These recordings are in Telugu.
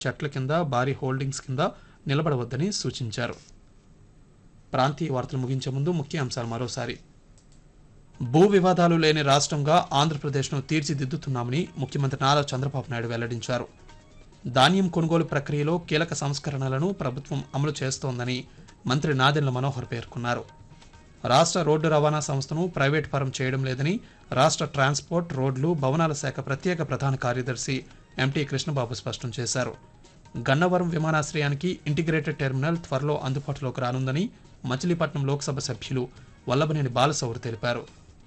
చెట్ల కింద భారీ హోల్డింగ్స్ కింద నిలబడవద్దని సూచించారు ప్రాంతీయ వార్తలు ముగించే ముందు ముఖ్య అంశాలు మరోసారి భూ వివాదాలు లేని రాష్ట్రంగా ఆంధ్రప్రదేశ్ను తీర్చిదిద్దుతున్నామని ముఖ్యమంత్రి నారా చంద్రబాబు నాయుడు వెల్లడించారు ధాన్యం కొనుగోలు ప్రక్రియలో కీలక సంస్కరణలను ప్రభుత్వం అమలు చేస్తోందని మంత్రి నాదెండ్ల మనోహర్ పేర్కొన్నారు రాష్ట్ర రోడ్డు రవాణా సంస్థను ప్రైవేట్ పరం చేయడం లేదని రాష్ట్ర ట్రాన్స్పోర్ట్ రోడ్లు భవనాల శాఖ ప్రత్యేక ప్రధాన కార్యదర్శి ఎంటీ కృష్ణబాబు స్పష్టం చేశారు గన్నవరం విమానాశ్రయానికి ఇంటిగ్రేటెడ్ టెర్మినల్ త్వరలో అందుబాటులోకి రానుందని మచిలీపట్నం లోక్సభ సభ్యులు వల్లభనేని బాలసౌరి తెలిపారు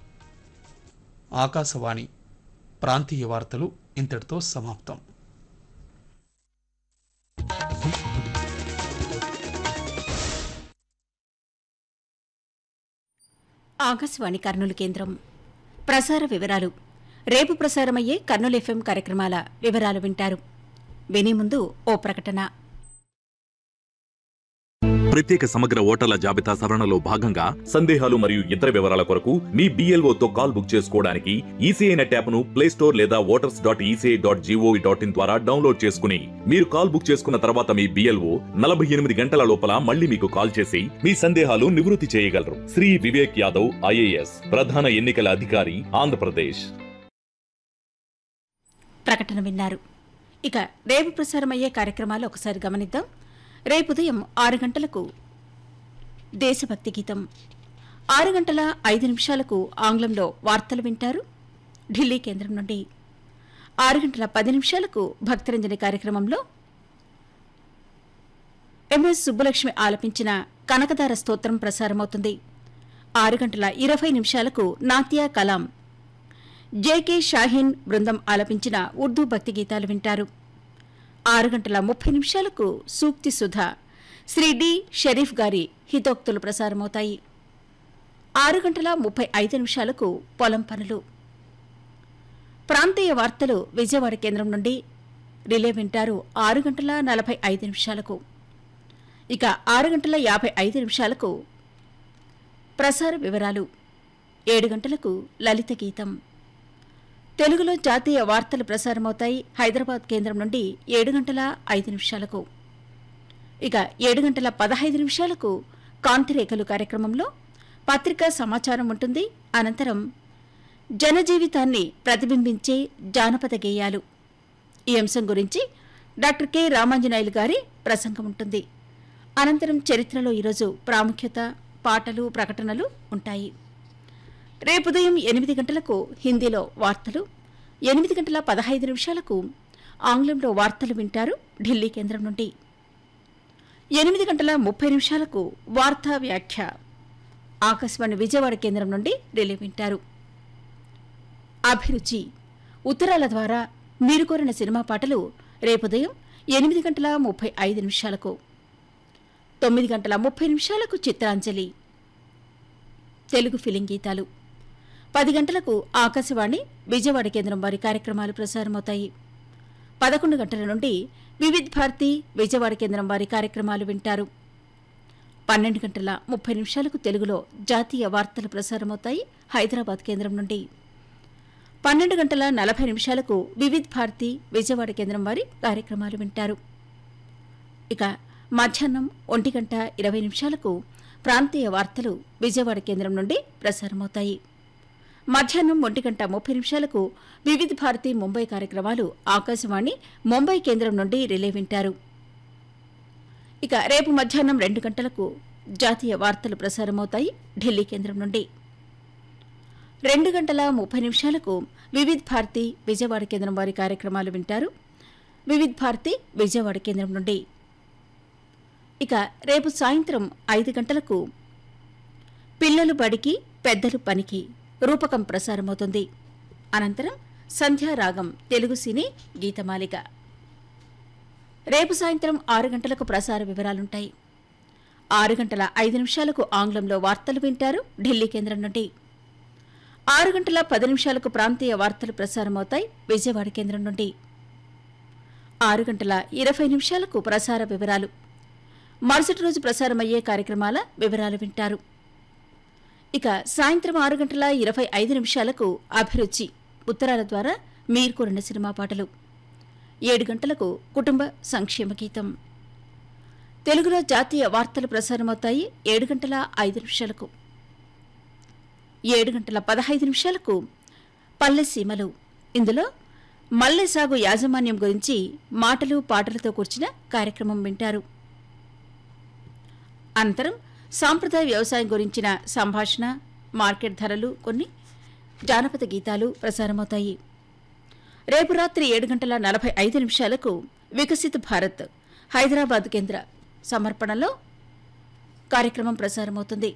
ఆకాశవాణి ప్రాంతీయ వార్తలు ఇంతటితో సమాప్తం ఆకాశవాణి కర్నూలు కేంద్రం ప్రసార వివరాలు రేపు ప్రసారమయ్యే కర్నూలు ఎఫ్ఎం కార్యక్రమాల వివరాలు వింటారు వినే ముందు ఓ ప్రకటన ప్రత్యేక సమగ్ర ఓటర్ల జాబితా సవరణలో భాగంగా సందేహాలు మరియు ఇతర వివరాల కొరకు మీ BLO తో కాల్ బుక్ చేసుకోవడానికి ఈసీఐ నెట్ యాప్ ను ప్లే స్టోర్ లేదా voters dot ECI dot G O V dot in ద్వారా డౌన్లోడ్ చేసుకుని మీరు కాల్ బుక్ చేసుకున్న తర్వాత మీ బిఎల్ఓ నలభై ఎనిమిది గంటల లోపల మళ్ళీ మీకు కాల్ చేసి మీ సందేహాలు నివృత్తి చేయగలరు శ్రీ వివేక్ యాదవ్ ఐఏఎస్ ప్రధాన ఎన్నికల అధికారి ఆంధ్రప్రదేశ్ ప్రకటన విన్నారు ఇక రేపు ప్రసారమయ్యే కార్యక్రమాలు ఒకసారి గమనిద్దాం రేపు ఉదయం ఆరు గంటలకు దేశభక్తి గీతం ఆరు గంటల ఐదు నిమిషాలకు ఆంగ్లంలో వార్తలు వింటారు ఢిల్లీ కేంద్రం నుండి ఆరు గంటల పది నిమిషాలకు భక్తరంజని కార్యక్రమంలో ఎంఎస్ సుబ్బలక్ష్మి ఆలపించిన కనకదార స్తోత్రం ప్రసారమవుతుంది ఆరు గంటల ఇరవై నిమిషాలకు నాత్యా కలాం జేకే షాహీన్ బృందం ఆలపించిన ఉర్దూ భక్తి గీతాలు వింటారు ఆరు గంటల ముప్పై నిమిషాలకు సూక్తి సుధ శ్రీ డి షరీఫ్ గారి హితోక్తులు ప్రసారమవుతాయి ఆరు గంటల ముప్పై ఐదు నిమిషాలకు పొలం పనులు ప్రాంతీయ వార్తలు విజయవాడ కేంద్రం నుండి రిలే వింటారు ఆరు గంటల నలభై ఐదు నిమిషాలకు ఇక ఆరు గంటల యాభై ఐదు నిమిషాలకు ప్రసార వివరాలు ఏడు గంటలకు లలిత గీతం తెలుగులో జాతీయ వార్తలు ప్రసారమవుతాయి హైదరాబాద్ కేంద్రం నుండి ఏడు గంటల ఐదు నిమిషాలకు ఇక ఏడు గంటల పదహైదు నిమిషాలకు కాంతిరేఖలు కార్యక్రమంలో పత్రికా సమాచారం ఉంటుంది అనంతరం జనజీవితాన్ని ప్రతిబింబించే జానపద గేయాలు ఈ అంశం గురించి డాక్టర్ కె రామాంజనాయులు గారి ప్రసంగం ఉంటుంది అనంతరం చరిత్రలో ఈరోజు ప్రాముఖ్యత పాటలు ప్రకటనలు ఉంటాయి రేపు ఉదయం ఎనిమిది గంటలకు హిందీలో వార్తలు ఎనిమిది గంటల పదహైదు నిమిషాలకు ఆంగ్లంలో వార్తలు వింటారు ఢిల్లీ కేంద్రం నుండి ఎనిమిది గంటల ముప్పై నిమిషాలకు వార్తా వ్యాఖ్య ఆకాశవాణి విజయవాడ కేంద్రం నుండి రిలే వింటారు అభిరుచి ఉత్తరాల ద్వారా మీరు కోరిన సినిమా పాటలు రేపు ఉదయం ఎనిమిది గంటల ముప్పై ఐదు నిమిషాలకు తొమ్మిది గంటల ముప్పై నిమిషాలకు చిత్రాంజలి తెలుగు ఫిలిం గీతాలు పది గంటలకు ఆకాశవాణి విజయవాడ కేంద్రం వారి కార్యక్రమాలు ప్రసారమవుతాయి పదకొండు గంటల నుండి వివిధ్ భారతి విజయవాడ కేంద్రం వారి కార్యక్రమాలు వింటారు పన్నెండు గంటల ముప్పై నిమిషాలకు తెలుగులో జాతీయ వార్తలు ప్రసారమవుతాయి హైదరాబాద్ కేంద్రం నుండి పన్నెండు గంటల నలభై నిమిషాలకు వివిధ్ భారతి విజయవాడ కేంద్రం వారి కార్యక్రమాలు వింటారు ఇక మధ్యాహ్నం ఒంటి గంట ఇరవై నిమిషాలకు ప్రాంతీయ వార్తలు విజయవాడ కేంద్రం నుండి ప్రసారమవుతాయి మధ్యాహ్నం ఒంటి గంట ముప్పై నిమిషాలకు వివిధ భారతి ముంబై కార్యక్రమాలు ఆకాశవాణి ముంబై కేంద్రం నుండి రిలే వింటారు ఇక రేపు మధ్యాహ్నం రెండు గంటలకు జాతీయ వార్తలు ప్రసారమవుతాయి ఢిల్లీ కేంద్రం నుండి రెండు గంటల ముప్పై నిమిషాలకు వివిధ్ భారతి విజయవాడ కేంద్రం వారి కార్యక్రమాలు వింటారు వివిధ్ భారతి విజయవాడ కేంద్రం నుండి ఇక రేపు సాయంత్రం ఐదు గంటలకు పిల్లలు బడికి పెద్దలు పనికి రూపకం ప్రసారమవుతుంది అనంతరం సంధ్యారాగం తెలుగు సినీ గీతమాలిక రేపు సాయంత్రం ఆరు గంటలకు ప్రసార వివరాలుంటాయి ఆరు గంటల ఐదు నిమిషాలకు ఆంగ్లంలో వార్తలు వింటారు ఢిల్లీ కేంద్రం నుండి ఆరు గంటల పది నిమిషాలకు ప్రాంతీయ వార్తలు ప్రసారమవుతాయి విజయవాడ కేంద్రం నుండి ఆరు గంటల ఇరవై నిమిషాలకు ప్రసార వివరాలు మరుసటి రోజు ప్రసారమయ్యే కార్యక్రమాల వివరాలు వింటారు ఇక సాయంత్రం ఆరు గంటల ఇరవై ఐదు నిమిషాలకు అభిరుచి ఉత్తరాల ద్వారా మీరు కోరిన సినిమా పాటలు ఏడు గంటలకు కుటుంబ సంక్షేమ గీతం తెలుగులో జాతీయ వార్తలు ప్రసారమవుతాయి ఏడు గంటల ఐదు నిమిషాలకు ఏడు గంటల పదహైదు నిమిషాలకు పల్లె సీమలు ఇందులో మల్లె సాగు యాజమాన్యం గురించి మాటలు పాటలతో కూర్చిన కార్యక్రమం వింటారు అనంతరం సాంప్రదాయ వ్యవసాయం గురించిన సంభాషణ మార్కెట్ ధరలు కొన్ని జానపద గీతాలు ప్రసారమవుతాయి రేపు రాత్రి ఏడు గంటల నలభై ఐదు నిమిషాలకు వికసిత్ భారత్ హైదరాబాద్ కేంద్ర సమర్పణలో కార్యక్రమం ప్రసారమవుతుంది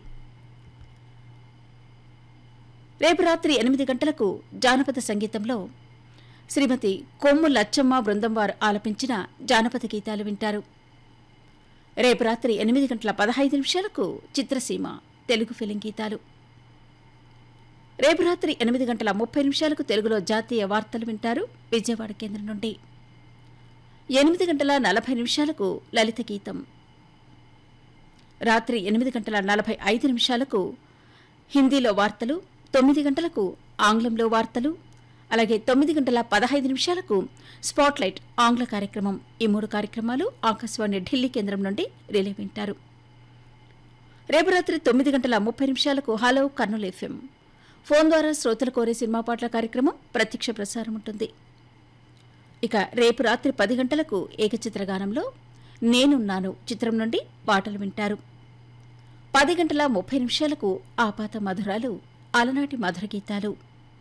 రేపు రాత్రి ఎనిమిది గంటలకు జానపద సంగీతంలో శ్రీమతి కొమ్ము లచ్చమ్మ బృందం వారు ఆలపించిన జానపద గీతాలు వింటారు రేపు రాత్రి ఎనిమిది గంటల పదహైదు నిమిషాలకు చిత్రసీమ తెలుగు ఫిలిం గీతాలు రేపు రాత్రి ఎనిమిది గంటల ముప్పై నిమిషాలకు తెలుగులో జాతీయ వార్తలు వింటారు విజయవాడ కేంద్రం నుండి ఎనిమిది గంటల నలభై నిమిషాలకు లలిత గీతం రాత్రి ఎనిమిది గంటల నలభై ఐదు నిమిషాలకు హిందీలో వార్తలు తొమ్మిది గంటలకు ఆంగ్లంలో వార్తలు అలాగే తొమ్మిది గంటల పదహైదు నిమిషాలకు స్పాట్లైట్ ఆంగ్ల కార్యక్రమం ఈ మూడు కార్యక్రమాలు ఆకాశవాణి ఢిల్లీ కేంద్రం నుండి రిలే వింటారు రేపు రాత్రి తొమ్మిది గంటల ముప్పై నిమిషాలకు హలో కర్నూలు ఎఫ్ఎం ఫోన్ ద్వారా శ్రోతలు కోరే సినిమా పాటల కార్యక్రమం ప్రత్యక్ష ప్రసారం ఉంటుంది ఇక రేపు రాత్రి పది గంటలకు ఏకచిత్ర గానంలో నేనున్నాను చిత్రం నుండి పాటలు వింటారు పది గంటల ముప్పై నిమిషాలకు ఆపాత మధురాలు అలనాటి మధుర గీతాలు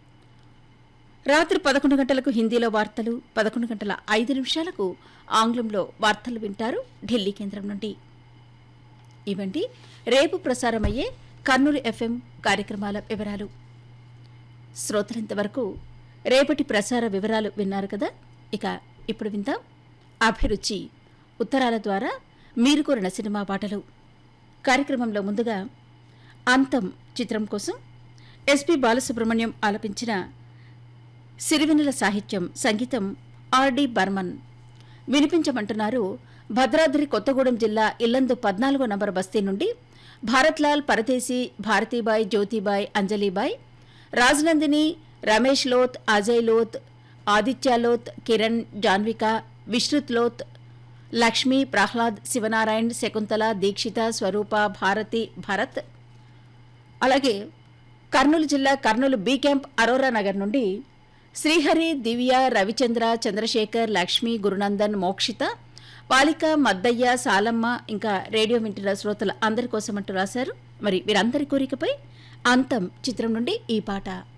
రాత్రి పదకొండు గంటలకు హిందీలో వార్తలు పదకొండు గంటల ఐదు నిమిషాలకు ఆంగ్లంలో వార్తలు వింటారు ఢిల్లీ కేంద్రం నుండి ఇవండి రేపు ప్రసారమయ్యే కర్నూలు ఎఫ్ఎం కార్యక్రమాల వివరాలు శ్రోతలింతవరకు రేపటి ప్రసార వివరాలు విన్నారు కదా ఇక ఇప్పుడు విందాం అభిరుచి ఉత్తరాల ద్వారా మీరు కోరిన సినిమా పాటలు కార్యక్రమంలో ముందుగా అంతం చిత్రం కోసం ఎస్పి బాలసుబ్రహ్మణ్యం ఆలపించిన సిరివెన్నెల సాహిత్యం సంగీతం ఆర్డి బర్మన్ వినిపించమంటున్నారు భద్రాద్రి కొత్తగూడెం జిల్లా ఇల్లందు పద్నాలుగో నంబర్ బస్తీ నుండి భారత్లాల్ పరదేశీ భారతీబాయ్ జ్యోతిబాయ్ అంజలిబాయ్ రాజనందిని రమేష్ లోత్ అజయ్ లోత్ ఆదిత్య లోత్ కిరణ్ జాన్విక విశ్రుత్ లోత్ లక్ష్మి ప్రహ్లాద్ శివనారాయణ్ శకుంతల దీక్షిత స్వరూప భారతి భరత్ అలాగే కర్నూలు జిల్లా Kurnool B camp Aurora Nagar నుండి శ్రీహరి దివ్య రవిచంద్ర చంద్రశేఖర్ లక్ష్మి గురునందన్ మోక్షిత బాలిక మద్దయ్య సాలమ్మ ఇంకా రేడియో వింటున్న శ్రోతల అందరి కోసం అంటూ రాశారు మరి వీరందరి కోరికపై అంతం చిత్రం నుండి ఈ పాట